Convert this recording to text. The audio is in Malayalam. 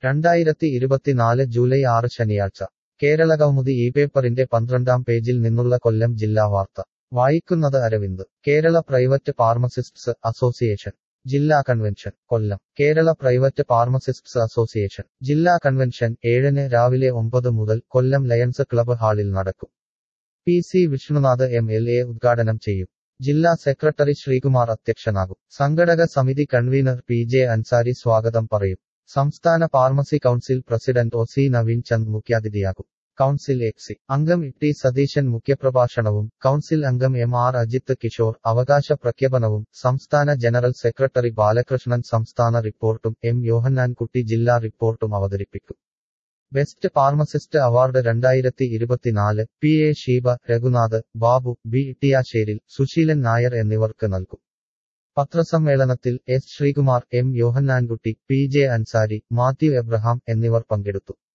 രണ്ടായിരത്തി ഇരുപത്തിനാല് ജൂലൈ ആറ് ശനിയാഴ്ച കേരളകൗമുദി ഈ പേപ്പറിന്റെ പന്ത്രണ്ടാം പേജിൽ നിന്നുള്ള കൊല്ലം ജില്ലാ വാർത്ത വായിക്കുന്നത് Aravind Kerala private pharmacists association ജില്ലാ convention Kollam Kerala private pharmacists association ജില്ലാ കൺവെൻഷൻ ഏഴിന് രാവിലെ ഒമ്പത് മുതൽ കൊല്ലം ലയൺസ് ക്ലബ്ബ് ഹാളിൽ നടക്കും P C Vishnunath M L A ഉദ്ഘാടനം ചെയ്യും ജില്ലാ സെക്രട്ടറി ശ്രീകുമാർ അധ്യക്ഷനാകും സംഘടക സമിതി കൺവീനർ പി ജെ അൻസാരി സ്വാഗതം പറയും സംസ്ഥാന pharmacy council president O C Naveen Chand മുഖ്യാതിഥിയാകും കൗൺസിൽ എക്സി അംഗം ടി സതീശൻ മുഖ്യപ്രഭാഷണവും കൗൺസിൽ അംഗം എം ആർ അജിത്ത് കിഷോർ അവകാശ പ്രഖ്യാപനവും സംസ്ഥാന ജനറൽ സെക്രട്ടറി ബാലകൃഷ്ണൻ സംസ്ഥാന റിപ്പോർട്ടും എം യോഹന്നാൻകുട്ടി ജില്ലാ റിപ്പോർട്ടും അവതരിപ്പിക്കും ബെസ്റ്റ് ഫാർമസിസ്റ്റ് അവാർഡ് രണ്ടായിരത്തി ഇരുപത്തിനാല് P A Sheeba Raghunath Babu B Tiyasseril Susheelan Nair എന്നിവർക്ക് നൽകും പത്രസമ്മേളനത്തിൽ S Sreekumar M Yohannankutty P J Ansari Mathew Abraham എന്നിവർ പങ്കെടുത്തു